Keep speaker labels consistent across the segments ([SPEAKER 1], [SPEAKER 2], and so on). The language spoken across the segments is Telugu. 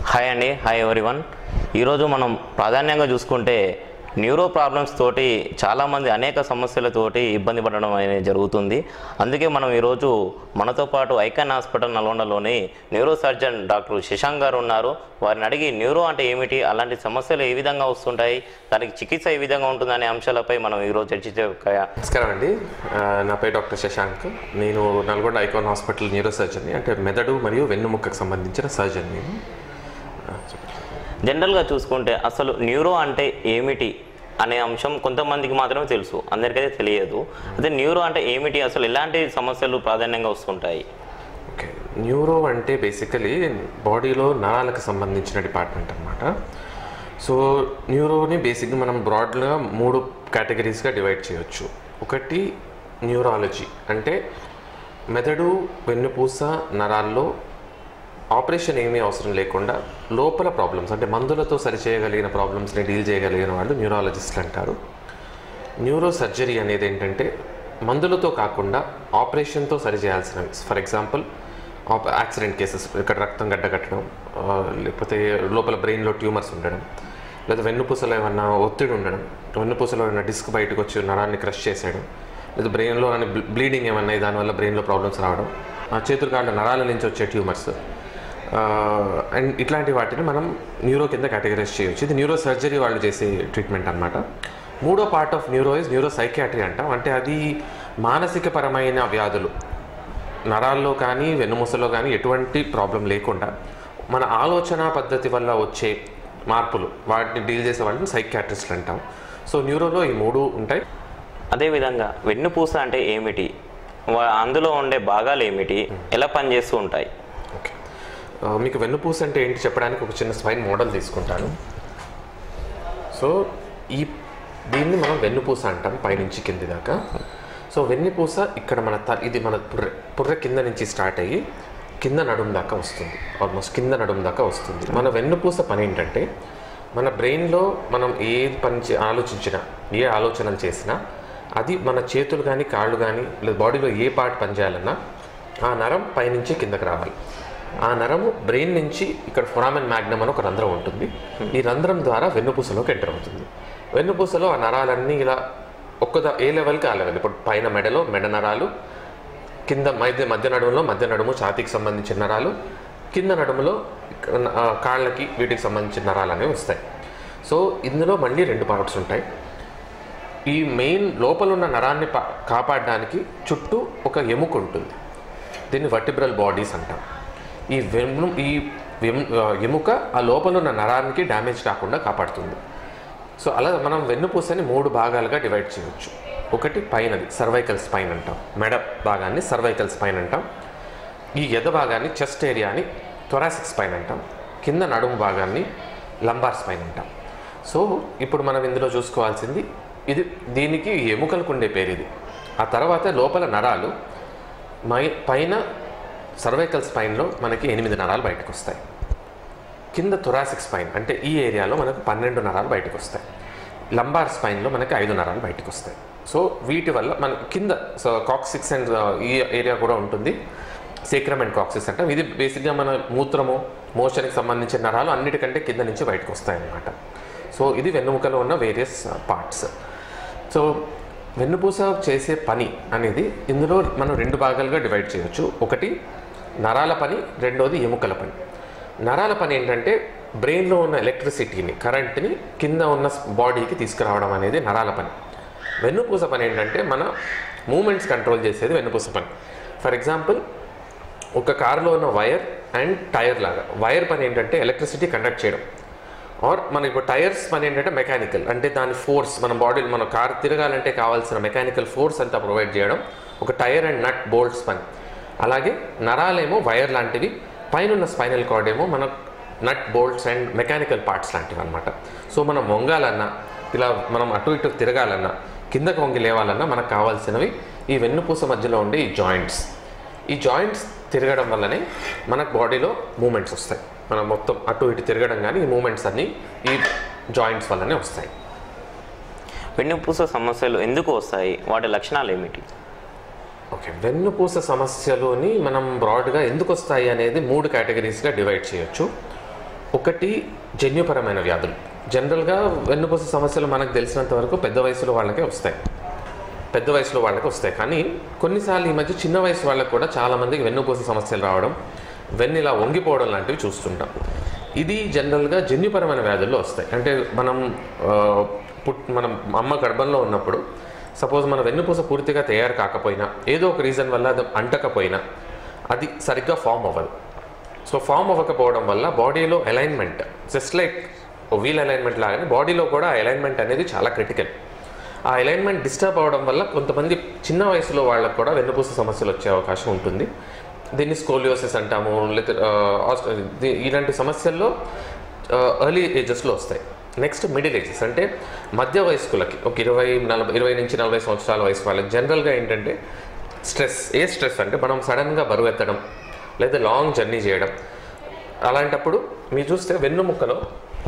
[SPEAKER 1] హాయ్ అండి హాయ్ ఎవరివన్ ఈరోజు మనం ప్రాధాన్యంగా చూసుకుంటే న్యూరో ప్రాబ్లమ్స్ తోటి చాలామంది అనేక సమస్యలతోటి ఇబ్బంది పడడం అనేది జరుగుతుంది అందుకే మనం ఈరోజు మనతో పాటు ఐకాన్ హాస్పిటల్ నల్గొండలోని న్యూరో సర్జన్ డాక్టర్ శశాంక్ గారు ఉన్నారు వారిని అడిగి న్యూరో అంటే ఏమిటి అలాంటి సమస్యలు ఏ విధంగా వస్తుంటాయి దానికి చికిత్స ఏ విధంగా ఉంటుందనే అంశాలపై మనం ఈరోజు చర్చించే
[SPEAKER 2] నమస్కారం అండి ఆ, నా పేరు డాక్టర్ శశాంక్ నేను నల్గొండ ఐకాన్ హాస్పిటల్ న్యూరో సర్జన్ని అంటే మెదడు మరియు వెన్నుముక్కకు సంబంధించిన సర్జన్ నేను ఆ, చెప్పండి.
[SPEAKER 1] జనరల్గా చూసుకుంటే అసలు న్యూరో అంటే ఏమిటి అనే అంశం కొంతమందికి మాత్రమే తెలుసు అందరికైతే తెలియదు అదే న్యూరో అంటే ఏమిటి అసలు ఎలాంటి సమస్యలు ప్రాధాన్యంగా వస్తుంటాయి
[SPEAKER 2] ఓకే న్యూరో అంటే బేసికలీ బాడీలో నరాలకు సంబంధించిన డిపార్ట్మెంట్ అనమాట సో న్యూరోని బేసిక్గా మనం బ్రాడ్గా మూడు కేటగిరీస్గా డివైడ్ చేయొచ్చు ఒకటి న్యూరాలజీ అంటే మెదడు వెన్నుపూస నరాల్లో ఆపరేషన్ ఏమీ అవసరం లేకుండా లోపల ప్రాబ్లమ్స్ అంటే మందులతో సరిచేయగలిగిన ప్రాబ్లమ్స్ని డీల్ చేయగలిగిన వాళ్ళు న్యూరాలజిస్ట్లు అంటారు న్యూరో సర్జరీ అనేది ఏంటంటే మందులతో కాకుండా ఆపరేషన్తో సరిచేయాల్సిన ఫర్ ఎగ్జాంపుల్ యాక్సిడెంట్ కేసెస్ ఇక్కడ రక్తం గడ్డకట్టడం ఆ, లేకపోతే లోపల బ్రెయిన్లో ట్యూమర్స్ ఉండడం లేదా వెన్నుపూసలో ఏమన్నా ఒత్తిడి ఉండడం వెన్నుపూసలో ఏమైనా డిస్క్ బయటకు వచ్చి నరాన్ని క్రష్ చేసేయడం లేదా బ్రెయిన్లో అని బ్లీడింగ్ ఏమన్నా అయ్యి దానివల్ల బ్రెయిన్లో ప్రాబ్లమ్స్ రావడం ఆ చేతులు కాళ్ళ నరాల నుంచి వచ్చే ట్యూమర్స్ అండ్ ఇట్లాంటి వాటిని మనం న్యూరో కింద కేటగరైజ్ చేయొచ్చు ఇది న్యూరో సర్జరీ వాళ్ళు చేసే ట్రీట్మెంట్ అనమాట మూడో part of neuro is neuro psychiatry అంటాం అంటే అది మానసిక పరమైన వ్యాధులు నరాల్లో కానీ వెన్నుముసలో కానీ ఎటువంటి ప్రాబ్లం లేకుండా మన ఆలోచన పద్ధతి వల్ల వచ్చే మార్పులు వాటిని డీల్ చేసే వాళ్ళని సైకియాట్రిస్ట్లు అంటాం సో న్యూరోలో ఈ మూడు ఉంటాయి
[SPEAKER 1] అదేవిధంగా వెన్నుపూస అంటే ఏమిటి వా- అందులో ఉండే భాగాలు ఏమిటి ఎలా పనిచేస్తూ ఉంటాయి
[SPEAKER 2] ఓకే ఆ, మీకు వెన్నుపూస అంటే ఏంటి చెప్పడానికి ఒక చిన్న స్పైన్ మోడల్ తీసుకుంటాను సో ఈ దీన్ని మనం వెన్నుపూస అంటాం పైనుంచి కింది దాకా సో వెన్నుపూస ఇక్కడ మన త ఇది మన పుర్రె పుర్రె కింద నుంచి స్టార్ట్ అయ్యి కింద నడుము దాకా వస్తుంది ఆల్మోస్ట్ కింద నడుము దాకా వస్తుంది మన వెన్నుపూస పని ఏంటంటే మన బ్రెయిన్లో మనం ఏ పని చే- ఆలోచించినా ఏ ఆలోచనలు చేసినా అది మన చేతులు కానీ కాళ్ళు కానీ లేదా బాడీలో ఏ పార్ట్ పనిచేయాలన్నా ఆ నరం పైనుంచి కిందకి రావాలి ఆ నరము బ్రెయిన్ నుంచి ఇక్కడ ఫొరామెన్ మ్యాగ్నమ్ అని ఒక రంధ్రం ఉంటుంది ఈ రంధ్రం ద్వారా వెన్నుపూసలోకి ఎంటర్ అవుతుంది వెన్నుపూసలో ఆ నరాలన్నీ ఇలా ఒక్క ఏ లెవెల్కి ఆ లెవెల్ ఇప్పుడు పైన మెడలో మెడ నరాలు కింద మధ్య మధ్య నడుములో మధ్య నడుము ఛాతీకి సంబంధించిన నరాలు కింద నడుములో ఇక్కడ, ఆ, కాళ్ళకి వీటికి సంబంధించిన నరాలు అనేవి వస్తాయి సో ఇందులో మళ్ళీ రెండు పార్ట్స్ ఉంటాయి ఈ మెయిన్ లోపల ఉన్న నరాన్ని పా- కాపాడడానికి చుట్టూ ఒక ఎముక ఉంటుంది దీన్ని వర్టిబ్రల్ బాడీస్ అంటాం ఈ వెన్ను ఈ వెమ్- ఆ, ఎముక ఆ లోపల ఉన్న నరానికి డ్యామేజ్ కాకుండా కాపాడుతుంది సో అలా మనం వెన్నుపూసని మూడు భాగాలుగా డివైడ్ చేయవచ్చు ఒకటి పైనది సర్వైకల్ స్పైన్ అంటాం మెడ భాగాన్ని సర్వైకల్ స్పైన్ అంటాం ఈ ఎద భాగాన్ని చెస్ట్ ఏరియాని థొరాసిక్ స్పైన్ అంటాం కింద నడుము భాగాన్ని లంబార్ స్పైన్ అంటాం సో ఇప్పుడు మనం ఇందులో చూసుకోవాల్సింది ఇది దీనికి ఎముకలకు ఉండే పేరు ఇది ఆ తర్వాత లోపల నరాలు మై పైన సర్వైకల్ స్పైన్లో మనకి ఎనిమిది నరాలు బయటకు వస్తాయి కింద థొరాసిక్ స్పైన్ అంటే ఈ ఏరియాలో మనకు పన్నెండు నరాలు బయటకు వస్తాయి లంబార్ స్పైన్లో మనకి ఐదు నరాలు బయటకు వస్తాయి సో వీటి వల్ల మన కింద సో కాక్సిక్స్ అండ్ ఈ ఏరియా కూడా ఉంటుంది సేక్రమ్ అండ్ కాక్సిక్స్ అంటే ఇది బేసిక్గా మన మూత్రము మోషన్కి సంబంధించిన నరాలు అన్నిటికంటే కింద నుంచి బయటకు వస్తాయి అన్నమాట సో ఇది వెన్నుముకలో ఉన్న వేరియస్ పార్ట్స్ సో వెన్నుపూస చేసే పని అనేది ఇందులో మనం రెండు భాగాలుగా డివైడ్ చేయొచ్చు ఒకటి నరాల పని రెండోది ఎముకల పని నరాల పని ఏంటంటే బ్రెయిన్లో ఉన్న ఎలక్ట్రిసిటీని కరెంట్ని కింద ఉన్న బాడీకి తీసుకురావడం అనేది నరాల పని వెన్నుపూస పని ఏంటంటే మన మూమెంట్స్ కంట్రోల్ చేసేది వెన్నుపూస పని ఫర్ ఎగ్జాంపుల్ ఒక కారులో ఉన్న వైర్ అండ్ టైర్ లాగా వైర్ పని ఏంటంటే ఎలక్ట్రిసిటీ కండక్ట్ చేయడం ఆర్ మన ఇప్పుడు టైర్స్ పని ఏంటంటే మెకానికల్ అంటే దాని ఫోర్స్ మన బాడీలో మన కార్ తిరగాలంటే కావాల్సిన మెకానికల్ ఫోర్స్ అంతా ప్రొవైడ్ చేయడం ఒక టైర్ అండ్ నట్ బోల్ట్స్ పని అలాగే నరాలేమో వైర్ లాంటివి పైన ఉన్న స్పైనల్ కార్డ్ ఏమో మన nut bolts and mechanical parts లాంటివి అనమాట సో మనం వంగాలన్నా ఇలా మనం అటు ఇటు తిరగాలన్నా కిందకు వంగి లేవాలన్నా మనకు కావాల్సినవి ఈ వెన్నుపూస మధ్యలో ఉండే ఈ జాయింట్స్ ఈ జాయింట్స్ తిరగడం వల్లనే మనకు బాడీలో మూమెంట్స్ వస్తాయి మనం మొత్తం అటు ఇటు తిరగడం కానీ ఈ మూమెంట్స్ అన్నీ ఈ జాయింట్స్ వల్లనే వస్తాయి
[SPEAKER 1] వెన్నుపూస సమస్యలు ఎందుకు వస్తాయి వాటి లక్షణాలు ఏమిటి
[SPEAKER 2] ఓకే వెన్నుపూస సమస్యలుని మనం బ్రాడ్గా ఎందుకు వస్తాయి అనేది మూడు కేటగిరీస్గా డివైడ్ చేయొచ్చు ఒకటి జన్యుపరమైన వ్యాధులు జనరల్గా వెన్నుపూస సమస్యలు మనకు తెలిసినంత వరకు పెద్ద వయసులో వాళ్ళకే వస్తాయి పెద్ద వయసులో వాళ్ళకి వస్తాయి కానీ కొన్నిసార్లు ఈ మధ్య చిన్న వయసు వాళ్ళకి కూడా చాలామందికి వెన్నుపూస సమస్యలు రావడం వెన్ను ఇలా వంగిపోవడం లాంటివి చూస్తుంటాం ఇది జనరల్గా జన్యుపరమైన వ్యాధుల్లో వస్తాయి అంటే మనం ఆ, పుట్ మనం అమ్మ గర్భంలో ఉన్నప్పుడు సపోజ్ మన వెన్నుపూస పూర్తిగా తయారు కాకపోయినా ఏదో ఒక రీజన్ వల్ల అది అంటకపోయినా అది సరిగ్గా ఫామ్ అవ్వదు సో ఫామ్ అవ్వకపోవడం వల్ల బాడీలో alignment just like wheel alignment లాగానే బాడీలో కూడా అలైన్మెంట్ అనేది చాలా క్రిటికల్ ఆ అలైన్మెంట్ డిస్టర్బ్ అవడం వల్ల కొంతమంది చిన్న వయసులో వాళ్ళకు కూడా వెన్నుపూస సమస్యలు వచ్చే అవకాశం ఉంటుంది దీన్ని స్కోలియోసిస్ అంటాము లేకపోతే ఆ, ఆస్- ది- ఇలాంటి సమస్యల్లో ఎర్లీ ఏజెస్లో వస్తాయి నెక్స్ట్ మిడిల్ ఏజెస్ అంటే మధ్య వయస్కులకి ఒక ఇరవై నలభై ఇరవై నుంచి నలభై సంవత్సరాల వయసు వాళ్ళకి జనరల్గా ఏంటంటే స్ట్రెస్ ఏ స్ట్రెస్ అంటే మనం సడన్గా బరువు ఎత్తడం లేదా లాంగ్ జర్నీ చేయడం అలాంటప్పుడు మీరు చూస్తే వెన్నుముక్కలో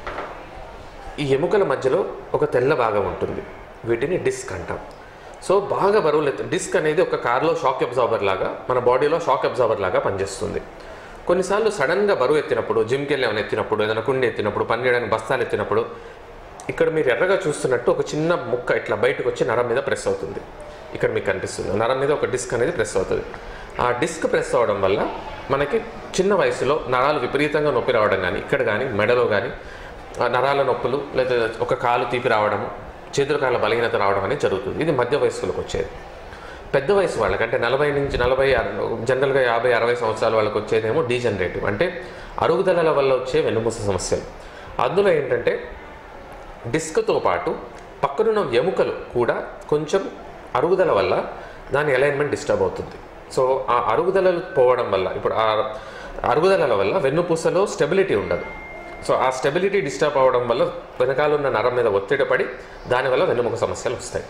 [SPEAKER 2] ఈ ఎముకల మధ్యలో ఒక తెల్ల భాగం ఉంటుంది వీటిని డిస్క్ అంటాం సో బాగా బరువులు ఎత్తు డిస్క్ అనేది ఒక కార్లో షాక్ అబ్జార్బర్ లాగా మన బాడీలో షాక్ అబ్జార్బర్ లాగా పనిచేస్తుంది కొన్నిసార్లు సడన్గా బరువు ఎత్తినప్పుడు జిమ్కి వెళ్ళి ఏమైనా ఎత్తినప్పుడు ఏదైనా కుండి ఎత్తినప్పుడు పని చేయడానికి బస్తాలు ఎత్తినప్పుడు ఇక్కడ మీరు ఎర్రగా చూస్తున్నట్టు ఒక చిన్న ముక్క ఇట్లా బయటకు వచ్చి నరం మీద ప్రెస్ అవుతుంది ఇక్కడ మీకు కనిపిస్తుంది నరం మీద ఒక డిస్క్ అనేది ప్రెస్ అవుతుంది ఆ డిస్క్ ప్రెస్ అవ్వడం వల్ల మనకి చిన్న వయసులో నరాలు విపరీతంగా నొప్పి రావడం కానీ ఇక్కడ కానీ మెడలో కానీ ఆ నరాల నొప్పులు లేదా ఒక కాలు తీపి రావడము చేతుల కాళ్ళ బలహీనత రావడం అనేది జరుగుతుంది ఇది మధ్య వయస్కులకు వచ్చేది పెద్ద వయసు వాళ్ళకి అంటే నలభై నుంచి నలభై అర- జనరల్గా యాభై అరవై సంవత్సరాల వాళ్ళకి వచ్చేదేమో డీజనరేటివ్ అంటే అరుగుదలల వల్ల వచ్చే వెన్నుమూస సమస్యలు అందులో ఏంటంటే డిస్క్తో పాటు పక్కనున్న ఎముకలు కూడా కొంచెం అరుగుదల వల్ల దాని అలైన్మెంట్ డిస్టర్బ్ అవుతుంది సో ఆ అరుగుదలలు పోవడం వల్ల ఇప్పుడు ఆ అరుగుదలల వల్ల వెన్నుపూసలో స్టెబిలిటీ ఉండదు సో ఆ స్టెబిలిటీ డిస్టర్బ్ అవ్వడం వల్ల వెనకాల ఉన్న నరం మీద ఒత్తిడి పడి దానివల్ల వెన్నుముక సమస్యలు వస్తాయి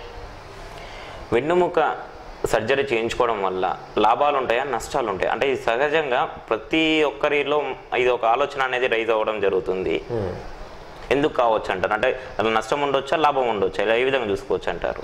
[SPEAKER 1] వెన్నుముక సర్జరీ చేయించుకోవడం వల్ల లాభాలు ఉంటాయా నష్టాలు ఉంటాయి అంటే ఇది సహజంగా ప్రతి ఒక్కరిలో ఇది ఒక ఆలోచన అనేది రైజ్ అవ్వడం జరుగుతుంది ఎందుకు కావచ్చు అంటారు అంటే అలా నష్టం ఉండొచ్చా లాభం ఉండొచ్చా ఇలా ఏ విధంగా చూసుకోవచ్చు అంటారు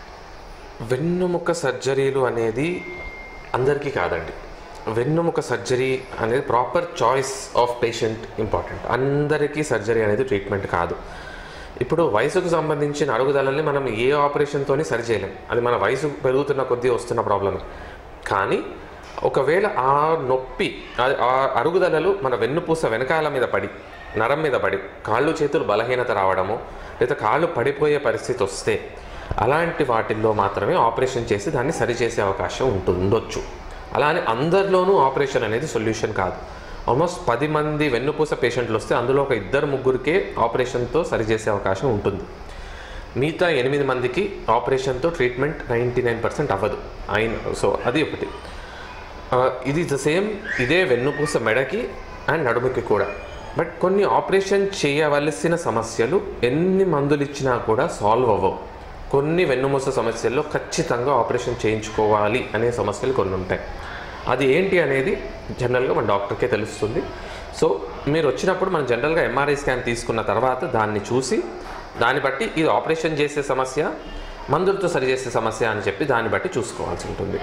[SPEAKER 2] వెన్నుముక సర్జరీలు అనేది అందరికీ కాదండి వెన్నుముక సర్జరీ అనేది proper choice of patient important అందరికీ సర్జరీ అనేది ట్రీట్మెంట్ కాదు ఇప్పుడు వయసుకు సంబంధించిన అరుగుదలని మనం ఏ ఆపరేషన్తోని సరి చేయలేం అది మన వయసు పెరుగుతున్న కొద్దీ వస్తున్న ప్రాబ్లం కానీ ఒకవేళ ఆ నొప్పి ఆ- ఆ అరుగుదలలు మన వెన్నుపూస వెనకాల మీద పడి నరం మీద పడి కాళ్ళు చేతులు బలహీనత రావడము లేదా కాళ్ళు పడిపోయే పరిస్థితి వస్తే అలాంటి వాటిల్లో మాత్రమే ఆపరేషన్ చేసి దాన్ని సరిచేసే అవకాశం ఉంటుంది ఉండొచ్చు అలానే అందరిలోనూ ఆపరేషన్ అనేది సొల్యూషన్ కాదు ఆల్మోస్ట్ పది మంది వెన్నుపూస పేషెంట్లు వస్తే అందులో ఒక ఇద్దరు ముగ్గురికే ఆపరేషన్తో సరిచేసే అవకాశం ఉంటుంది మిగతా ఎనిమిది మందికి ఆపరేషన్తో ట్రీట్మెంట్ నైంటీ నైన్ పర్సెంట్ అవ్వదు అయిన సో అది ఒకటి ఆ, ఇది ద సేమ్ ఇదే వెన్నుపూస మెడకి అండ్ నడుముకి కూడా బట్ కొన్ని ఆపరేషన్ చేయవలసిన సమస్యలు ఎన్ని మందులు ఇచ్చినా కూడా సాల్వ్ అవ్వవు కొన్ని వెన్నుమూస సమస్యల్లో ఖచ్చితంగా ఆపరేషన్ చేయించుకోవాలి అనే సమస్యలు కొన్ని ఉంటాయి అది ఏంటి అనేది జనరల్గా మన డాక్టర్కే తెలుస్తుంది సో మీరు వచ్చినప్పుడు మనం జనరల్గా ఎంఆర్ఐ స్కాన్ తీసుకున్న తర్వాత దాన్ని చూసి దాన్ని బట్టి ఇది ఆపరేషన్ చేసే సమస్య మందులతో సరిచేసే సమస్య అని చెప్పి దాన్ని బట్టి చూసుకోవాల్సి ఉంటుంది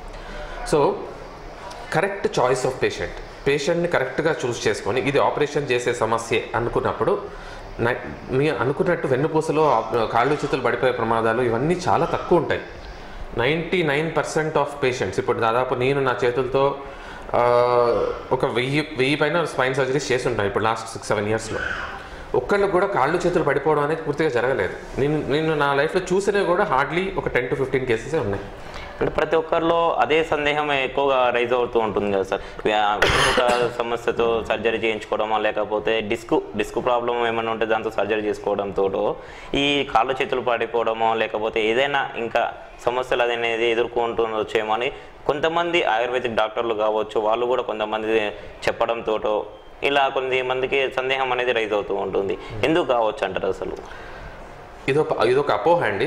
[SPEAKER 2] so correct choice of patient పేషెంట్ని కరెక్ట్గా చూస్ చేసుకొని ఇది ఆపరేషన్ చేసే సమస్య అనుకున్నప్పుడు నై- మీ అనుకున్నట్టు వెన్నుపూసలో ఆప్- కాళ్ళు చేతులు పడిపోయే ప్రమాదాలు ఇవన్నీ చాలా తక్కువ ఉంటాయి ninety nine percent of patients ఇప్పుడు దాదాపు నేను నా చేతులతో ఆ, ఒక వెయ్యి వెయ్యి పైన స్పైన్ సర్జరీస్ చేసి ఉంటాను ఇప్పుడు లాస్ట్ సిక్స్ సెవెన్ ఇయర్స్లో ఒక్కళ్ళు కూడా కాళ్ళు చేతులు పడిపోవడం అనేది పూర్తిగా జరగలేదు నేను నేను నా లైఫ్లో చూసినవి కూడా హార్డ్లీ ఒక టెన్ టు ఫిఫ్టీన్ కేసెసే ఉన్నాయి
[SPEAKER 1] అంటే ప్రతి ఒక్కరిలో అదే సందేహం ఎక్కువగా రైజ్ అవుతూ ఉంటుంది కదా సార్ వ్యా- వెన్నుముక సమస్యతో సర్జరీ చేయించుకోవడమో లేకపోతే డిస్క్ డిస్క్ ప్రాబ్లం ఏమైనా ఉంటే దాంతో సర్జరీ చేసుకోవడంతో ఈ కాళ్ళు చేతులు పడిపోవడమో లేకపోతే ఏదైనా ఇంకా సమస్యలు అనేది ఎదుర్కొంటుండొచ్చేమో అని కొంతమంది ఆయుర్వేదిక్ డాక్టర్లు కావచ్చు వాళ్ళు కూడా కొంతమంది చెప్పడంతో ఇలా కొంతమందికి సందేహం అనేది రైజ్ అవుతూ ఉంటుంది ఎందుకు కావచ్చు అంటారు అసలు
[SPEAKER 2] ఇదొక ఇదొక అపోహ అండి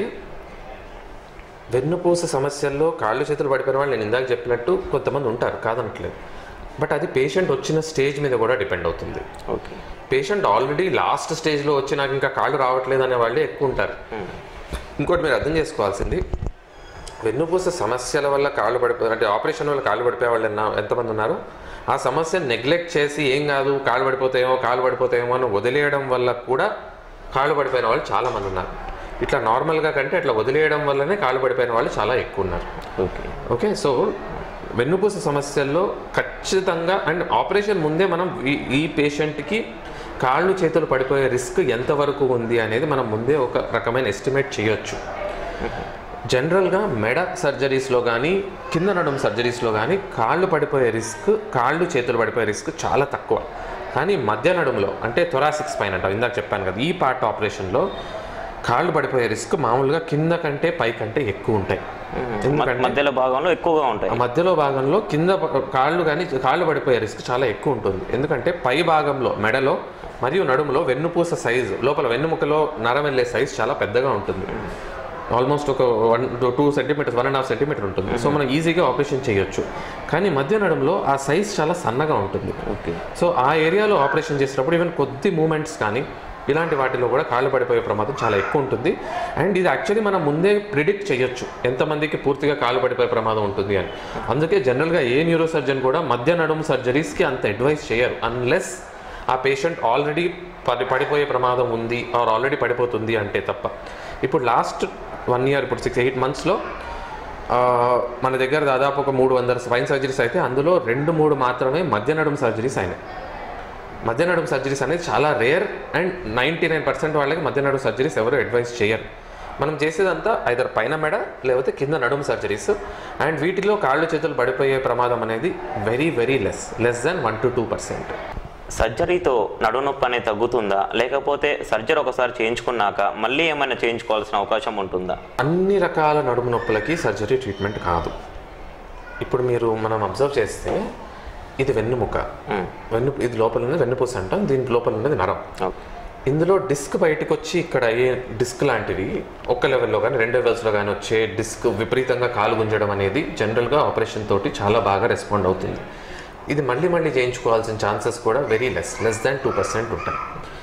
[SPEAKER 2] వెన్నుపూస సమస్యల్లో కాళ్ళు చేతులు పడిపోయిన వాళ్ళు నేను ఇందాక చెప్పినట్టు కొంతమంది ఉంటారు కాదనట్లేదు బట్ అది పేషెంట్ వచ్చిన స్టేజ్ మీద కూడా డిపెండ్ అవుతుంది
[SPEAKER 1] ఓకే
[SPEAKER 2] పేషెంట్ ఆల్రెడీ లాస్ట్ స్టేజ్లో వచ్చి నాకు ఇంకా కాళ్ళు రావట్లేదు అనే వాళ్ళే ఎక్కువ ఉంటారు ఇంకోటి మీరు అర్థం చేసుకోవాల్సింది వెన్నుపూస సమస్యల వల్ల కాళ్ళు పడిపోయి అంటే ఆపరేషన్ వల్ల కాళ్ళు పడిపోయే వాళ్ళు ఎన్న- ఎంతమంది ఉన్నారు ఆ సమస్యను నెగ్లెక్ట్ చేసి ఏం కాదు కాళ్ళు పడిపోతాయేమో కాళ్ళు పడిపోతాయేమో అని వదిలేయడం వల్ల కూడా కాళ్ళు పడిపోయిన వాళ్ళు చాలా మంది ఉన్నారు ఇట్లా నార్మల్గా కంటే ఇట్లా వదిలేయడం వల్లనే కాళ్ళు పడిపోయిన వాళ్ళు చాలా ఎక్కువ ఉన్నారు
[SPEAKER 1] ఓకే
[SPEAKER 2] ఓకే సో వెన్నుపూస సమస్యల్లో ఖచ్చితంగా అండ్ ఆపరేషన్ ముందే మనం ఈ- ఈ పేషెంట్కి కాళ్ళు చేతులు పడిపోయే రిస్క్ ఎంతవరకు ఉంది అనేది మనం ముందే ఒక రకమైన ఎస్టిమేట్ చేయొచ్చు జనరల్గా మెడ సర్జరీస్లో కానీ కింద నడుము సర్జరీస్లో కానీ కాళ్ళు పడిపోయే రిస్క్ కాళ్ళు చేతులు పడిపోయే రిస్క్ చాలా తక్కువ కానీ మధ్య నడుములో అంటే థొరాసిక్ స్పైన్ అంటాం ఇందాక చెప్పాను కదా ఈ పార్ట్ ఆపరేషన్లో కాళ్ళు పడిపోయే రిస్క్ మామూలుగా కింద కంటే పై కంటే ఎక్కువ ఉంటాయి ఎందుకంటే
[SPEAKER 1] మధ్యలో భాగంలో ఎక్కువగా ఉంటాయి
[SPEAKER 2] ఆ మధ్యలో భాగంలో కింద ప- కాళ్ళు కానీ కాళ్ళు పడిపోయే రిస్క్ చాలా ఎక్కువ ఉంటుంది ఎందుకంటే పై భాగంలో మెడలో మరియు నడుములో వెన్నుపూస సైజు లోపల వెన్నుముకలో నరం వెళ్ళే సైజ్ చాలా పెద్దగా ఉంటుంది ఆల్మోస్ట్ ఒక one two centimetres one and half centimetre ఉంటుంది సో మనం ఈజీగా ఆపరేషన్ చేయొచ్చు కానీ మధ్య నడుములో ఆ సైజ్ చాలా సన్నగా ఉంటుంది
[SPEAKER 1] ఓకే
[SPEAKER 2] సో ఆ ఏరియాలో ఆపరేషన్ చేసినప్పుడు ఈవెన్ కొద్ది మూమెంట్స్ కానీ ఇలాంటి వాటిలో కూడా కాళ్ళు పడిపోయే ప్రమాదం చాలా ఎక్కువ ఉంటుంది అండ్ ఇది యాక్చువల్లీ మనం ముందే ప్రిడిక్ట్ చేయొచ్చు ఎంతమందికి పూర్తిగా కాళ్ళు పడిపోయే ప్రమాదం ఉంటుంది అని అందుకే జనరల్గా ఏ న్యూరో సర్జన్ కూడా మధ్య నడుము సర్జరీస్కి అంత అడ్వైస్ చేయరు అన్లెస్ ఆ పేషెంట్ ఆల్రెడీ పడి పడిపోయే ప్రమాదం ఉంది ఆర్ ఆల్రెడీ పడిపోతుంది అంటే తప్ప ఇప్పుడు లాస్ట్ వన్ ఇయర్ ఇప్పుడు సిక్స్ ఎయిట్ మంత్స్లో ఆ, మన దగ్గర దాదాపు ఒక మూడు వందల స్పైన్ సర్జరీస్ అయితే అందులో రెండు మూడు మాత్రమే మధ్య నడుము సర్జరీస్ అయినాయి మధ్య నడుము సర్జరీస్ అనేది చాలా rare and ninety nine percent వాళ్ళకి మధ్య నడుము సర్జరీస్ ఎవరు అడ్వైస్ చేయరు మనం చేసేదంతా ఐదర్ పైన మెడ లేకపోతే కింద నడుము సర్జరీస్ అండ్ వీటిలో కాళ్ళు చేతులు పడిపోయే ప్రమాదం అనేది very very less less than one to two percent
[SPEAKER 1] సర్జరీతో నడుము నొప్పి అనేది తగ్గుతుందా లేకపోతే సర్జరీ ఒకసారి చేయించుకున్నాక మళ్ళీ ఏమైనా చేయించుకోవాల్సిన అవకాశం ఉంటుందా
[SPEAKER 2] అన్ని రకాల నడుము నొప్పులకి సర్జరీ ట్రీట్మెంట్ కాదు ఇప్పుడు మీరు మనం అబ్జర్వ్ చేస్తే ఇది వెన్నుముక
[SPEAKER 1] మ్మ్.
[SPEAKER 2] వెన్ను ఇది లోపల ఉన్నది వెన్నుపూస అంటాం దీని లోపల ఉన్నది నరం
[SPEAKER 1] ఓకే
[SPEAKER 2] ఇందులో డిస్క్ బయటకు వచ్చి ఇక్కడ ఏ డిస్క్ లాంటివి ఒక్క లెవెల్లో కానీ రెండు లెవెల్స్లో కానీ వచ్చే డిస్క్ విపరీతంగా కాలు గుంజడం అనేది జనరల్గా ఆపరేషన్ తోటి చాలా బాగా రెస్పాండ్ అవుతుంది ఇది మళ్ళీ మళ్ళీ చేయించుకోవాల్సిన ఛాన్సెస్ కూడా very less less than two percent ఉంటాయి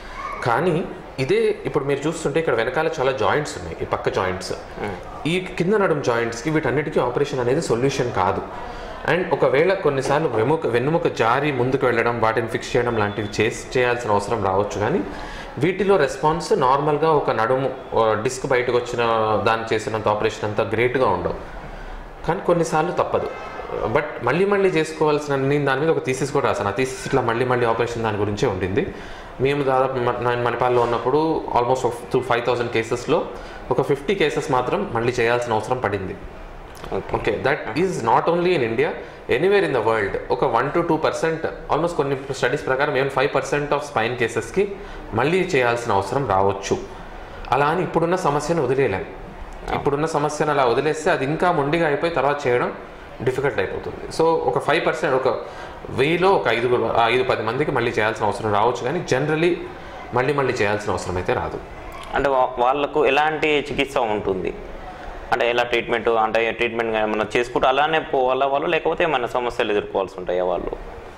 [SPEAKER 2] కానీ ఇదే ఇప్పుడు మీరు చూస్తుంటే ఇక్కడ వెనకాల చాలా జాయింట్స్ ఉన్నాయి ఈ పక్క జాయింట్స్ ఈ కింద నడుము జాయింట్స్కి వీటన్నిటికీ ఆపరేషన్ అనేది సొల్యూషన్ కాదు అండ్ ఒకవేళ కొన్నిసార్లు వెముక వెన్నుముక జారి ముందుకు వెళ్ళడం వాటిని ఫిక్స్ చేయడం లాంటివి చేసి చేయాల్సిన అవసరం రావచ్చు కానీ వీటిలో రెస్పాన్స్ నార్మల్గా ఒక నడుము డిస్క్ బయటకు వచ్చిన దాన్ని చేసినంత ఆపరేషన్ అంత గ్రేట్గా ఉండవు కానీ కొన్నిసార్లు తప్పదు బట్ మళ్ళీ మళ్ళీ చేసుకోవాల్సిన నేను దాని మీద ఒక థీసిస్ కూడా రాశాను ఆ థీసిస్ ఇట్లా మళ్ళీ మళ్ళీ ఆపరేషన్ దాని గురించే ఉండింది మేము దాదాపు మ- నేను మణిపాల్లో ఉన్నప్పుడు ఆల్మోస్ట్ టూ ఫైవ్ థౌసండ్ కేసెస్లో ఒక ఫిఫ్టీ కేసెస్ మాత్రం మళ్ళీ చేయాల్సిన అవసరం పడింది
[SPEAKER 1] okay
[SPEAKER 2] okay that is not only in India anywhere in the world ఒక one to two percent almost కొన్ని స్టడీస్ ప్రకారం ఏమైనా ఫైవ్ పర్సెంట్ ఆఫ్ స్పైన్ కేసెస్కి మళ్ళీ చేయాల్సిన అవసరం రావచ్చు అలా అని ఇప్పుడున్న సమస్యను వదిలేయలేం ఇప్పుడున్న సమస్యను అలా వదిలేస్తే అది ఇంకా మొండిగా అయిపోయి తర్వాత చేయడం డిఫికల్ట్ అయిపోతుంది సో ఒక ఫైవ్ పర్సెంట్ ఒక వెయ్యిలో ఒక ఐదుగురు ఐదు పది మందికి మళ్ళీ చేయాల్సిన అవసరం రావచ్చు కానీ జనరలీ మళ్ళీ మళ్ళీ చేయాల్సిన అవసరం అయితే రాదు
[SPEAKER 1] అంటే వా- వాళ్ళకు ఎలాంటి చికిత్స ఉంటుంది అంటే ఎలా ట్రీట్మెంట్ అంటే ట్రీట్మెంట్ ఏమైనా చేసుకుంటూ అలానే పోవాలా వాళ్ళు లేకపోతే ఏమైనా సమస్యలు ఎదుర్కోవాల్సి ఉంటాయా వాళ్ళు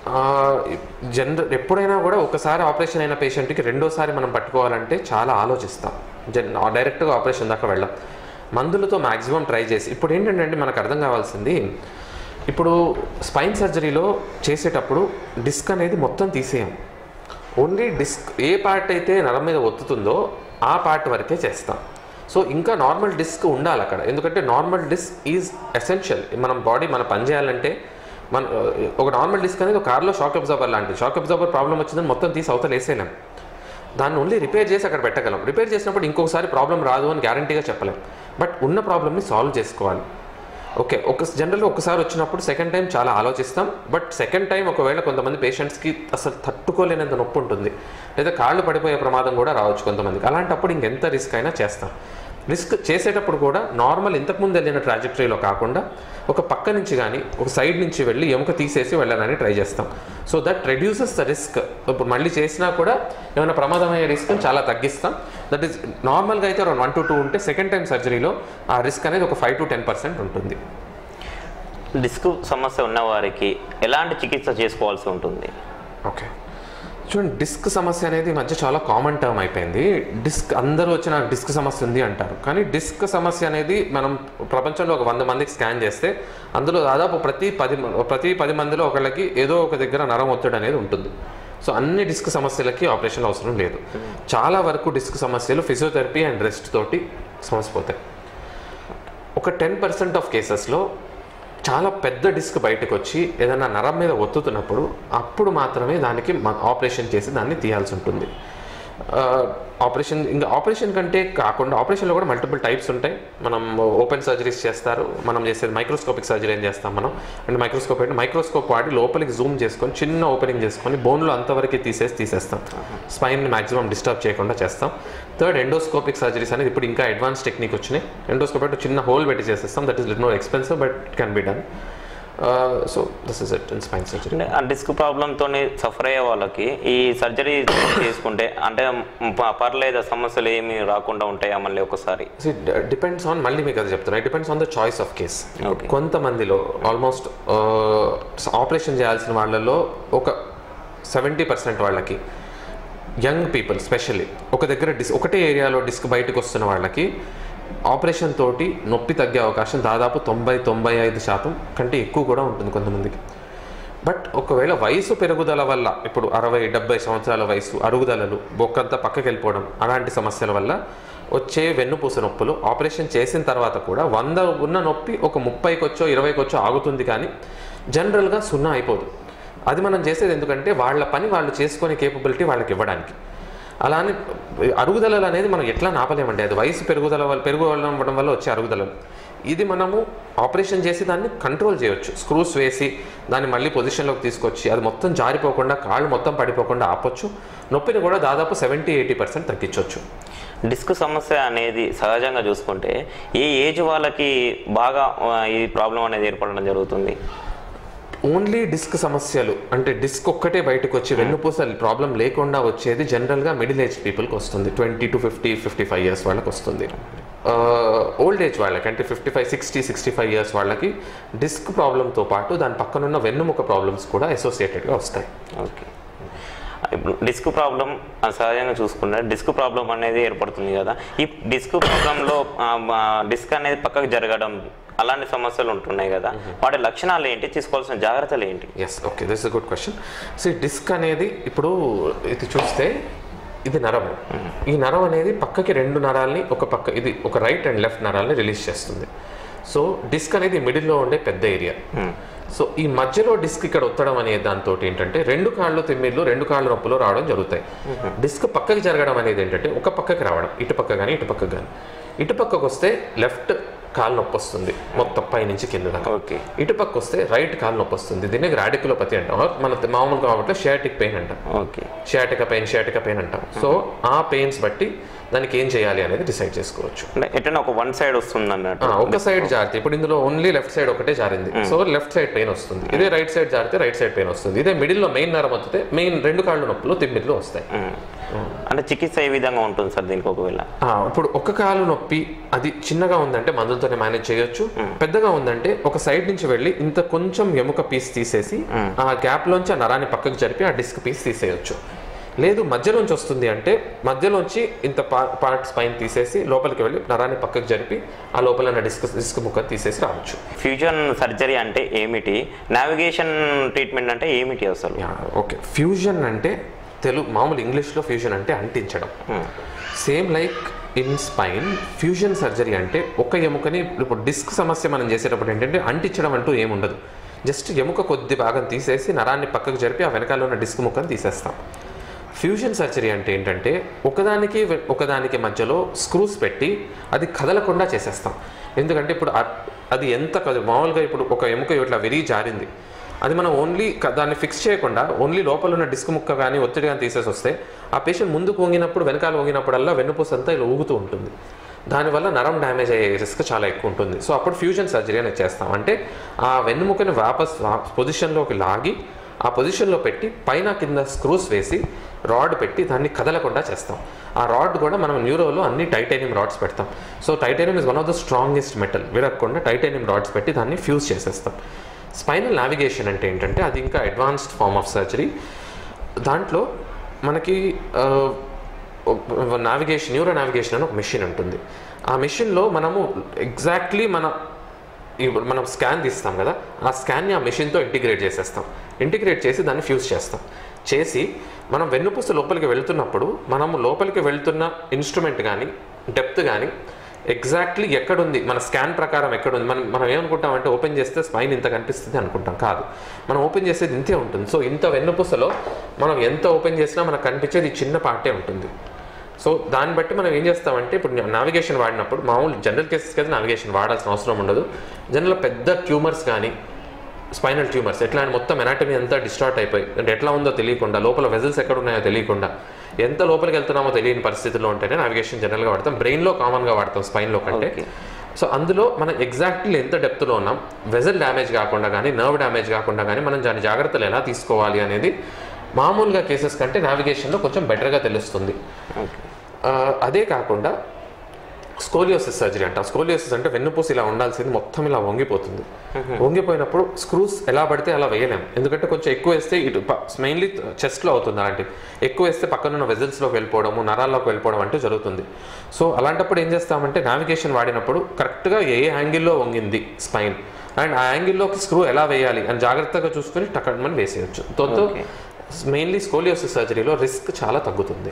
[SPEAKER 2] జనరల్ ఎప్పుడైనా కూడా ఒకసారి ఆపరేషన్ అయిన పేషెంట్కి రెండోసారి మనం పట్టుకోవాలంటే చాలా ఆలోచిస్తాం జన్ డైరెక్ట్గా ఆపరేషన్ దాకా వెళ్ళాం మందులతో మ్యాక్సిమం ట్రై చేసి ఇప్పుడు ఏంటంటే మనకు అర్థం కావాల్సింది ఇప్పుడు స్పైన్ సర్జరీలో చేసేటప్పుడు డిస్క్ అనేది మొత్తం తీసేయం ఓన్లీ డిస్క్ ఏ పార్ట్ అయితే నరం మీద ఒత్తుతుందో ఆ పార్ట్ వరకే చేస్తాం సో ఇంకా నార్మల్ డిస్క్ ఉండాలి అక్కడ ఎందుకంటే నార్మల్ డిస్క్ ఈజ్ ఎసెన్షియల్ మనం బాడీ మన పని చేయాలంటే మన ఒక నార్మల్ డిస్క్ అనేది ఒక కార్లో షాక్ అబ్జార్బర్ లాంటిది షాక్ అబ్జార్బర్ ప్రాబ్లం వచ్చిందని మొత్తం తీసి అవతల వేసేయలేం దాన్ని ఓన్లీ రిపేర్ చేసి అక్కడ పెట్టగలం రిపేర్ చేసినప్పుడు ఇంకొకసారి ప్రాబ్లం రాదు అని గ్యారంటీగా చెప్పలేం బట్ ఉన్న ప్రాబ్లమ్ని సాల్వ్ చేసుకోవాలి ఓకే ఒక జనరల్గా ఒకసారి వచ్చినప్పుడు సెకండ్ టైం చాలా ఆలోచిస్తాం బట్ సెకండ్ టైం ఒకవేళ కొంతమంది పేషెంట్స్కి అసలు తట్టుకోలేనంత నొప్పి ఉంటుంది లేదా కాళ్ళు పడిపోయే ప్రమాదం కూడా రావచ్చు కొంతమందికి అలాంటప్పుడు ఇంకెంత రిస్క్ అయినా చేస్తాం రిస్క్ చేసేటప్పుడు కూడా నార్మల్ ఇంతకుముందు వెళ్ళిన ట్రాజెక్టరీలో కాకుండా ఒక పక్క నుంచి కానీ ఒక సైడ్ నుంచి వెళ్ళి ఎముక తీసేసి వెళ్ళాలని ట్రై చేస్తాం so that reduces the risk ఇప్పుడు మళ్ళీ చేసినా కూడా ఏమైనా ప్రమాదమయ్యే రిస్క్ చాలా తగ్గిస్తాం దట్ ఈస్ నార్మల్గా అయితే అరౌండ్ వన్ టు టూ ఉంటే సెకండ్ టైం సర్జరీలో ఆ రిస్క్ అనేది ఒక ఫైవ్ టు టెన్ పర్సెంట్ ఉంటుంది
[SPEAKER 1] డిస్క్ సమస్య ఉన్న వారికి ఎలాంటి చికిత్స చేసుకోవాల్సి ఉంటుంది
[SPEAKER 2] ఓకే చూడండి డిస్క్ సమస్య అనేది ఈ మధ్య చాలా కామన్ టర్మ్ అయిపోయింది డిస్క్ అందరూ వచ్చి నాకు డిస్క్ సమస్య ఉంది అంటారు కానీ డిస్క్ సమస్య అనేది మనం ప్రపంచంలో ఒక వంద మందికి స్కాన్ చేస్తే అందులో దాదాపు ప్రతి పది మ- ప్రతి పది మందిలో ఒకళ్ళకి ఏదో ఒక దగ్గర నరం ఒత్తిడి అనేది ఉంటుంది సో అన్ని డిస్క్ సమస్యలకి ఆపరేషన్ అవసరం లేదు చాలా వరకు డిస్క్ సమస్యలు ఫిజియోథెరపీ అండ్ రెస్ట్ తోటి సమస్య పోతాయి ఒక టెన్ పర్సెంట్ ఆఫ్ కేసెస్లో చాలా పెద్ద డిస్క్ బయటకు వచ్చి ఏదైనా నరం మీద ఒత్తుతున్నప్పుడు అప్పుడు మాత్రమే దానికి మ- ఆపరేషన్ చేసి దాన్ని తీయాల్సి ఉంటుంది ఆ, ఆపరేషన్ ఇంకా ఆపరేషన్ కంటే కాకుండా ఆపరేషన్లో కూడా మల్టిపుల్ టైప్స్ ఉంటాయి మనం ఓపెన్ సర్జరీస్ చేస్తారు మనం చేసేది మైక్రోస్కోపిక్ సర్జరీ ఏం చేస్తాం మనం అంటే మైక్రోస్కోప్ అంటే మైక్రోస్కోప్ వాడి లోపలికి జూమ్ చేసుకొని చిన్న ఓపెనింగ్ చేసుకొని బోన్లో అంతవరకు తీసేసి తీసేస్తాం స్పైన్ మాక్సిమం డిస్టర్బ్ చేయకుండా చేస్తాం థర్డ్ ఎండోస్కోపిక్ సర్జరీస్ అనేది ఇప్పుడు ఇంకా అడ్వాన్స్ టెక్నిక్ వచ్చినాయి ఎండోస్కోప్ అంటే చిన్న హోల్ పెట్టి చేసేస్తాం that is little no expensive but it can be done so this is it in spine surgery
[SPEAKER 1] అంటే ఆ డిస్క్ ప్రాబ్లంతో సఫర్ అయ్యే వాళ్ళకి ఈ సర్జరీ చేసుకుంటే అంటే ప- పర్లేదు సమస్యలు ఏమి రాకుండా ఉంటాయా మళ్ళీ ఒకసారి
[SPEAKER 2] డిపెండ్స్ ఆన్ మళ్ళీ మీకు అది చెప్తున్నా depends on the choice of case
[SPEAKER 1] Okay.
[SPEAKER 2] కొంతమందిలో ఆల్మోస్ట్ ఆపరేషన్ చేయాల్సిన వాళ్ళలో ఒక సెవెంటీ పర్సెంట్ వాళ్ళకి యంగ్ పీపుల్ స్పెషల్లీ ఒక దగ్గర డిస్ ఒకటే ఏరియాలో డిస్క్ బయటకు వస్తున్న వాళ్ళకి ఆపరేషన్ తోటి నొప్పి తగ్గే అవకాశం దాదాపు తొంభై తొంభై ఐదు శాతం కంటే ఎక్కువ కూడా ఉంటుంది కొంతమందికి బట్ ఒకవేళ వయసు పెరుగుదల వల్ల ఇప్పుడు అరవై డెబ్బై సంవత్సరాల వయసు అరుగుదలలు బొక్కంతా పక్కకి వెళ్ళిపోవడం అలాంటి సమస్యల వల్ల వచ్చే వెన్నుపూస నొప్పులు ఆపరేషన్ చేసిన తర్వాత కూడా వంద ఉన్న నొప్పి ఒక ముప్పైకి వచ్చో ఇరవైకి వచ్చో ఆగుతుంది కానీ జనరల్గా సున్నా అయిపోదు అది మనం చేసేది ఎందుకంటే వాళ్ళ పని వాళ్ళు చేసుకునే కేపబిలిటీ వాళ్ళకి ఇవ్వడానికి అలా అని అరుగుదలలు అనేది మనం ఎట్లా నాపలేమండి అది వయసు పెరుగుదల వల్ల పెరుగుదల అవ్వడం వల్ల వచ్చే అరుగుదలలు ఇది మనము ఆపరేషన్ చేసి దాన్ని కంట్రోల్ చేయొచ్చు స్క్రూస్ వేసి దాన్ని మళ్ళీ పొజిషన్లోకి తీసుకొచ్చి అది మొత్తం జారిపోకుండా కాళ్ళు మొత్తం పడిపోకుండా ఆపొచ్చు నొప్పిని కూడా దాదాపు సెవెంటీ ఎయిటీ పర్సెంట్ తగ్గించవచ్చు
[SPEAKER 1] డిస్క్ సమస్య అనేది సహజంగా చూసుకుంటే ఏ ఏజ్ వాళ్ళకి బాగా ఆ, ఈ ప్రాబ్లం అనేది ఏర్పడడం జరుగుతుంది
[SPEAKER 2] ఓన్లీ డిస్క్ సమస్యలు అంటే డిస్క్ ఒక్కటే బయటకు వచ్చి వెన్నుపూస ప్రాబ్లం లేకుండా వచ్చేది జనరల్గా మిడిల్ ఏజ్ పీపుల్కి వస్తుంది twenty to fifty fifty five years వాళ్ళకి వస్తుంది ఓల్డ్ ఏజ్ వాళ్ళకి అంటే fifty five sixty sixty five years వాళ్ళకి డిస్క్ ప్రాబ్లంతో పాటు దాని పక్కనున్న వెన్నుముక ప్రాబ్లమ్స్ కూడా అసోసియేటెడ్గా వస్తాయి
[SPEAKER 1] ఓకే ఇప్పుడు డిస్క్ ప్రాబ్లం సహజంగా చూసుకుంటే డిస్క్ ప్రాబ్లం అనేది ఏర్పడుతుంది కదా ఈ డిస్క్ ప్రాబ్లంలో డిస్క్ అనేది పక్కకు జరగడం అలాంటి సమస్యలు ఉంటున్నాయి కదా వాటి లక్షణాలు ఏంటి తీసుకోవాల్సిన జాగ్రత్తలు ఏంటి
[SPEAKER 2] yes okay this is good question so disc అనేది ఇప్పుడు ఇది చూస్తే ఇది నరము ఈ నరం అనేది పక్కకి రెండు నరాల్ని ఒక పక్క ఇది ఒక రైట్ అండ్ లెఫ్ట్ నరాల్ని రిలీజ్ చేస్తుంది సో డిస్క్ అనేది మిడిల్లో ఉండే పెద్ద ఏరియా సో ఈ మధ్యలో డిస్క్ ఇక్కడ ఒత్తడం అనే దాంతో ఏంటంటే రెండు కాళ్ళు తిమ్మిర్లు రెండు కాళ్ళ నొప్పులు రావడం జరుగుతాయి డిస్క్ పక్కకి జరగడం అనేది ఏంటంటే ఒక పక్కకి రావడం ఇటు పక్క కానీ ఇటు పక్క కానీ ఇటు పక్కకు వస్తే లెఫ్ట్ కాలు నొప్పి వస్తుంది మొత్తం పైనుంచి కింద దాకా
[SPEAKER 1] ఓకే
[SPEAKER 2] ఇటు పక్క వస్తే రైట్ కాలు నొప్పి వస్తుంది దీన్ని రాడికులోపతి అంటాం మన మామూలుగా కాబట్టి షియాటిక్ పెయిన్ అంటాం
[SPEAKER 1] okay
[SPEAKER 2] sciatica pain sciatica pain అంటాం సో ఆ పెయిన్స్ బట్టి దానికి ఏం చేయాలి అనేది డిసైడ్ చేసుకోవచ్చు
[SPEAKER 1] అంటే ఎటైనా ఒక వన్ సైడ్ వస్తుంది అన్నట్టు
[SPEAKER 2] ఆ, ఒక సైడ్ జారితే ఇప్పుడు ఇందులో ఓన్లీ లెఫ్ట్ సైడ్ ఒకటే జారింది సో లెఫ్ట్ సైడ్ పెయిన్ వస్తుంది ఇదే రైట్ సైడ్ జారితే రైట్ సైడ్ పెయిన్ వస్తుంది ఇదే మిడిల్ లో మెయిన్ నరం వస్తే మెయిన్ రెండు కాళ్ళు నొప్పులు తిమ్మిర్లు వస్తాయి
[SPEAKER 1] ఉమ్. అంటే చికిత్స ఏ విధంగా ఉంటుంది సార్ దీనికి ఒకవేళ
[SPEAKER 2] ఆ, ఇప్పుడు ఒక కాలు నొప్పి అది చిన్నగా ఉందంటే మందులతోనే మేనేజ్ చేయొచ్చు పెద్దగా ఉందంటే ఒక సైడ్ నుంచి వెళ్ళి ఇంత కొంచెం ఎముక పీస్ తీసేసి ఆ గ్యాప్ లోంచి ఆ నరాన్ని పక్కకు జరిపి ఆ డిస్క్ పీస్ తీసేయొచ్చు లేదు మధ్యలోంచి వస్తుంది అంటే మధ్యలోంచి ఇంత పార్ట్ స్పైన్ తీసేసి లోపలికి వెళ్ళి నరాన్ని పక్కకు జరిపి ఆ లోపల ఉన్న డిస్క్ డిస్క్ ముక్క తీసేసి రావచ్చు
[SPEAKER 1] ఫ్యూజన్ సర్జరీ అంటే ఏమిటి నావిగేషన్ ట్రీట్మెంట్ అంటే ఏమిటి అసలు
[SPEAKER 2] ఓకే ఫ్యూజన్ అంటే తెలుగు మామూలు ఇంగ్లీష్లో ఫ్యూజన్ అంటే అంటించడం same like in spine fusion surgery అంటే ఒక ఎముకని ఇప్పుడు డిస్క్ సమస్య మనం చేసేటప్పుడు ఏంటంటే అంటించడం అంటూ ఏముండదు జస్ట్ ఎముక కొద్ది భాగం తీసేసి నరాన్ని పక్కకు జరిపి ఆ వెనకాల ఉన్న డిస్క్ ముక్కను తీసేస్తాం ఫ్యూజన్ సర్జరీ అంటే ఏంటంటే ఒకదానికి వె- ఒకదానికి మధ్యలో స్క్రూస్ పెట్టి అది కదలకుండా చేసేస్తాం ఎందుకంటే ఇప్పుడు అ- అది ఎంత కదు మామూలుగా ఇప్పుడు ఒక ఎముక ఇట్లా విరిగి జారింది అది మనం ఓన్లీ క- దాన్ని ఫిక్స్ చేయకుండా ఓన్లీ లోపల ఉన్న డిస్క్ ముక్క కానీ ఒత్తిడి కానీ తీసేసి వస్తే ఆ పేషెంట్ ముందుకు వంగినప్పుడు వెనకాల వంగినప్పుడల్లా వెన్నుపూస అంతా ఇలా ఊగుతూ ఉంటుంది దానివల్ల నరం డ్యామేజ్ అయ్యే రిస్క్ చాలా ఎక్కువ ఉంటుంది సో అప్పుడు ఫ్యూజన్ సర్జరీ అనేది చేస్తాం అంటే ఆ వెన్నుముకని వాపస్ పొజిషన్లోకి లాగి ఆ పొజిషన్లో పెట్టి పైన కింద స్క్రూస్ వేసి రాడ్ పెట్టి దాన్ని కదలకుండా చేస్తాం ఆ రాడ్ కూడా మనం న్యూరోలో అన్ని టైటానియం రాడ్స్ పెడతాం so titanium is one of the strongest metal విరగకుండా టైటానియం రాడ్స్ పెట్టి దాన్ని ఫ్యూజ్ చేసేస్తాం స్పైనల్ నావిగేషన్ అంటే ఏంటంటే అది ఇంకా అడ్వాన్స్డ్ ఫార్మ్ ఆఫ్ సర్జరీ దాంట్లో మనకి నావిగేషన్ న్యూరో నావిగేషన్ అని ఒక మెషిన్ ఉంటుంది ఆ మెషిన్లో మనము ఎగ్జాక్ట్లీ మన ఇప్పుడు మనం స్కాన్ తీస్తాం కదా ఆ స్కాన్ని ఆ మెషిన్తో ఇంటిగ్రేట్ చేసేస్తాం ఇంటిగ్రేట్ చేసి దాన్ని ఫ్యూజ్ చేస్తాం చేసి మనం వెన్నుపూస లోపలికి వెళ్తున్నప్పుడు మనము లోపలికి వెళ్తున్న ఇన్స్ట్రుమెంట్ కానీ డెప్త్ కానీ ఎగ్జాక్ట్లీ ఎక్కడుంది మన స్కాన్ ప్రకారం ఎక్కడుంది మనం మనం ఏమనుకుంటామంటే ఓపెన్ చేస్తే స్పైన్ ఇంత కనిపిస్తుంది అనుకుంటాం కాదు మనం ఓపెన్ చేసేది ఇంతే ఉంటుంది సో ఇంత వెన్నుపూసలో మనం ఎంత ఓపెన్ చేసినా మనకు కనిపించేది ఈ చిన్న పార్టే ఉంటుంది సో దాన్ని బట్టి మనం ఏం చేస్తామంటే ఇప్పుడు నావిగేషన్ వాడినప్పుడు మామూలు జనరల్ కేసెస్కి అయితే నావిగేషన్ వాడాల్సిన అవసరం ఉండదు జనరల్ పెద్ద ట్యూమర్స్ కానీ స్పైనల్ ట్యూమర్స్ ఎట్లా అని మొత్తం ఎనాటమీ అంతా డిస్టార్ట్ అయిపోయి అంటే ఎట్లా ఉందో తెలియకుండా లోపల వెజల్స్ ఎక్కడ ఉన్నాయో తెలియకుండా ఎంత లోపలికి వెళ్తున్నామో తెలియని పరిస్థితుల్లో ఉంటేనే నావిగేషన్ జనరల్గా వాడతాం బ్రెయిన్లో కామన్గా వాడతాం స్పైన్లో కంటే
[SPEAKER 1] Okay.
[SPEAKER 2] సో అందులో మనం ఎగ్జాక్ట్లీ ఎంత డెప్త్లో ఉన్నాం వెజల్ డ్యామేజ్ కాకుండా కానీ నర్వ్ డ్యామేజ్ కాకుండా కానీ మనం దాని జాగ్రత్తలు ఎలా తీసుకోవాలి అనేది మామూలుగా కేసెస్ కంటే నావిగేషన్లో కొంచెం బెటర్గా తెలుస్తుంది
[SPEAKER 1] ఓకే
[SPEAKER 2] ఆ, అదే కాకుండా స్కోలియోసిస్ సర్జరీ అంట స్కోలియోసిస్ అంటే వెన్నుపూస ఇలా ఉండాల్సింది మొత్తం ఇలా వంగిపోతుంది వంగిపోయినప్పుడు స్క్రూస్ ఎలా పడితే అలా వేయలేం ఎందుకంటే కొంచెం ఎక్కువ వేస్తే ఇటు మెయిన్లీ చెస్ట్లో అవుతుంది అలాంటివి ఎక్కువ వేస్తే పక్కనున్న వెజల్స్లోకి వెళ్ళిపోవడము నరాల్లోకి వెళ్ళిపోవడం అంటే జరుగుతుంది సో అలాంటప్పుడు ఏం చేస్తామంటే నావిగేషన్ వాడినప్పుడు కరెక్ట్గా ఏ యాంగిల్లో వంగింది స్పైన్ అండ్ ఆ యాంగిల్లోకి స్క్రూ ఎలా వేయాలి అని జాగ్రత్తగా చూసుకొని టక్కడమని వేసేయచ్చు దాంతో
[SPEAKER 1] Okay.
[SPEAKER 2] మెయిన్లీ స్కోలియోసిస్ సర్జరీలో రిస్క్ చాలా తగ్గుతుంది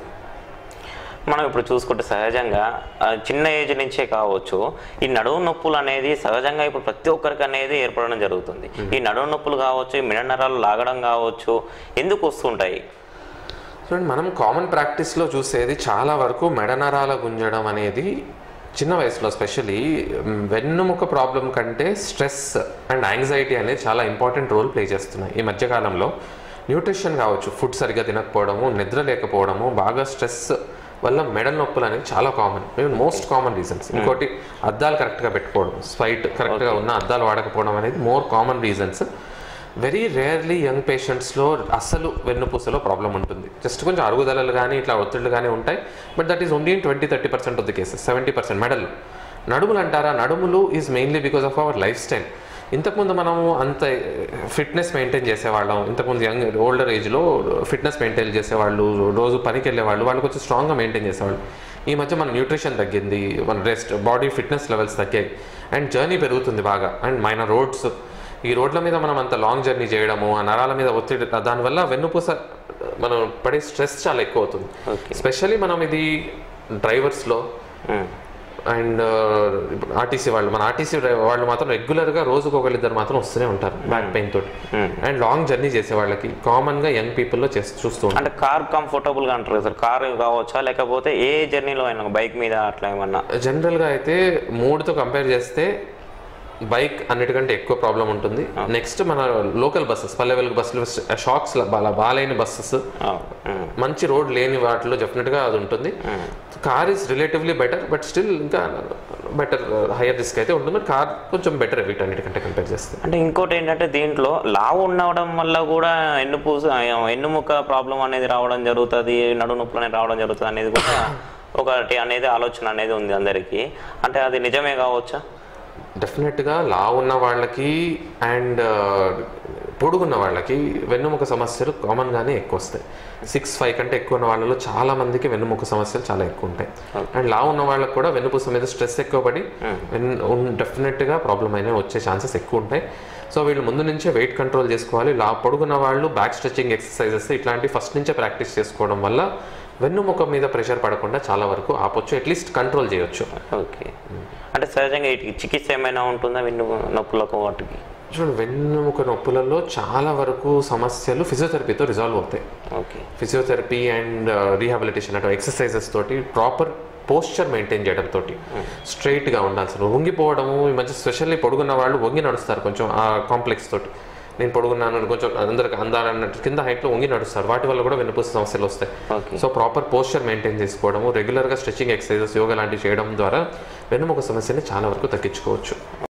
[SPEAKER 1] మనం ఇప్పుడు చూసుకుంటే సహజంగా ఆ, చిన్న ఏజ్ నుంచే కావచ్చు ఈ నడుము నొప్పులు అనేది సహజంగా ఇప్పుడు ప్రతి ఒక్కరికి అనేది ఏర్పడడం జరుగుతుంది ఈ నడుము నొప్పులు కావచ్చు ఈ మెడ నరాలు లాగడం కావచ్చు ఎందుకు వస్తుంటాయి
[SPEAKER 2] చూడండి మనం కామన్ ప్రాక్టీస్లో చూసేది చాలా వరకు మెడనరాల గుంజడం అనేది చిన్న వయసులో స్పెషలీ వెన్నుముక ప్రాబ్లం కంటే స్ట్రెస్ అండ్ యాంగ్జైటీ అనేది చాలా ఇంపార్టెంట్ రోల్ ప్లే చేస్తున్నాయి ఈ మధ్యకాలంలో న్యూట్రిషన్ కావచ్చు ఫుడ్ సరిగ్గా తినకపోవడము నిద్ర లేకపోవడము బాగా స్ట్రెస్ వల్ల మెడ నొప్పులు అనేది చాలా common even most common reasons ఇంకోటి అద్దాలు కరెక్ట్గా పెట్టుకోవడం స్పైట్ కరెక్ట్గా ఉన్న అద్దాలు వాడకపోవడం అనేది more common reasons very rarely young పేషెంట్స్లో అసలు వెన్నుపూసలో ప్రాబ్లం ఉంటుంది జస్ట్ కొంచెం అరుగుదలలు కానీ ఇట్లా ఒత్తిళ్ళు కానీ ఉంటాయి but that is only twenty thirty percent of the cases seventy percent మెడల్ నడుములు అంటారా నడుములు is mainly because of our life style ఇంతకుముందు మనము అంత ఫిట్నెస్ మెయింటైన్ చేసేవాళ్ళం ఇంతకుముందు యంగ్ ఓల్డర్ ఏజ్లో ఫిట్నెస్ మెయింటైన్ చేసేవాళ్ళు రోజు పనికి వెళ్ళేవాళ్ళు వాళ్ళు కొంచెం స్ట్రాంగ్గా మెయింటైన్ చేసేవాళ్ళు ఈ మధ్య మన న్యూట్రిషన్ తగ్గింది మన రెస్ట్ బాడీ ఫిట్నెస్ లెవెల్స్ తగ్గాయి అండ్ జర్నీ పెరుగుతుంది బాగా అండ్ మన రోడ్స్ ఈ రోడ్ల మీద మనం అంత లాంగ్ జర్నీ చేయడము ఆ నరాల మీద ఒత్తిడి దానివల్ల వెన్నుపూస మనం పడే స్ట్రెస్ చాలా ఎక్కువ అవుతుంది
[SPEAKER 1] ఓకే
[SPEAKER 2] స్పెషల్లీ మనం ఇది డ్రైవర్స్లో అండ్ ఇప్పుడు ఆర్టీసీ వాళ్ళు మన ఆర్టీసీ వాళ్ళు మాత్రం రెగ్యులర్గా రోజుకు ఒకళ్ళిద్దరు మాత్రం వస్తూనే ఉంటారు బ్యాక్ పెయిన్ తోటి అండ్ లాంగ్ జర్నీ చేసే వాళ్ళకి కామన్గా యంగ్ పీపుల్లో చేసి చూస్తూ ఉంటారు
[SPEAKER 1] అంటే కార్ కంఫర్టబుల్గా అంటారు కదా సార్ కార్ కావచ్చా లేకపోతే ఏ జర్నీలో అయినా బైక్ మీద అట్లా ఏమన్నా
[SPEAKER 2] జనరల్గా అయితే మూడుతో కంపేర్ చేస్తే బైక్ అన్నిటికంటే ఎక్కువ ప్రాబ్లం ఉంటుంది నెక్స్ట్ మన లోకల్ బస్సెస్ పల్లె వెలుగు బస్సులు షాక్స్ బాగాలేని బస్సెస్
[SPEAKER 1] ఆ, ఉమ్,
[SPEAKER 2] మంచి రోడ్ లేని వాటిలో డెఫినెట్గా అది ఉంటుంది car is relatively better but still ఇంకా బెటర్ హైయర్ రిస్క్ అయితే ఉంటుంది బట్ కార్ కొంచెం బెటర్ వీటన్నిటికంటే కంపేర్ చేస్తే
[SPEAKER 1] అంటే ఇంకోటి ఏంటంటే దీంట్లో లావు ఉండడం వల్ల కూడా ఎన్నుపూస ఎన్నుముక ప్రాబ్లం అనేది రావడం జరుగుతుంది నడుము నొప్పులు అనేది రావడం జరుగుతుంది అనేది కూడా ఒకటి అనేది ఆలోచన అనేది ఉంది అందరికీ అంటే అది నిజమే కావచ్చా
[SPEAKER 2] డెఫినెట్గా లా ఉన్న వాళ్ళకి అండ్ పొడుగున్న వాళ్ళకి వెన్నుముక సమస్యలు కామన్గానే ఎక్కువ వస్తాయి సిక్స్ ఫైవ్ కంటే ఎక్కువ ఉన్న వాళ్ళలో చాలా మందికి వెన్నుముక సమస్యలు చాలా ఎక్కువ ఉంటాయి అండ్ లా ఉన్న వాళ్ళకి కూడా వెన్నుపూస మీద స్ట్రెస్ ఎక్కువ పడి డెఫినెట్గా ప్రాబ్లం అయినా వచ్చే ఛాన్సెస్ ఎక్కువ ఉంటాయి సో వీళ్ళు ముందు నుంచే వెయిట్ కంట్రోల్ చేసుకోవాలి లా పొడుగున్న వాళ్ళు బ్యాక్ స్ట్రెచింగ్ ఎక్సర్సైజెస్ ఇట్లాంటి ఫస్ట్ నుంచే ప్రాక్టీస్ చేసుకోవడం వల్ల వెన్నుముక మీద ప్రెషర్ పడకుండా చాలా వరకు ఆపొచ్చు అట్లీస్ట్ కంట్రోల్ చేయొచ్చు
[SPEAKER 1] ఓకే అంటే సహజంగా వీటికి చికిత్స ఏమైనా ఉంటుందా వెన్ను నొప్పులకు వాటికి
[SPEAKER 2] చూడండి వెన్నుముక నొప్పులలో చాలా వరకు సమస్యలు ఫిజియోథెరపీతో రిజాల్వ్ అవుతాయి
[SPEAKER 1] ఓకే
[SPEAKER 2] ఫిజియోథెరపీ అండ్ రీహాబిలిటేషన్ అంటే ఎక్సర్సైజెస్ తోటి ప్రాపర్ పోస్చర్ మెయింటైన్ చేయడం తోటి స్ట్రైట్గా ఉండాల్సిన వంగిపోవడము ఈ మధ్య స్పెషల్లీ పొడుగున్న వాళ్ళు వంగి నడుస్తారు కొంచెం ఆ కాంప్లెక్స్ తోటి నేను పొడుగున్నాను కొంచెం అందరికి అందాలన్నట్టు కింద హైట్లో వంగి నడుస్తారు వాటి వల్ల కూడా వెన్నుపూస సమస్యలు వస్తాయి
[SPEAKER 1] okay
[SPEAKER 2] so proper posture maintain చేసుకోవడము రెగ్యులర్గా స్ట్రెచింగ్ ఎక్సర్సైజెస్ యోగా లాంటివి చేయడం ద్వారా వెన్నుముక సమస్యని చాలా వరకు తగ్గించుకోవచ్చు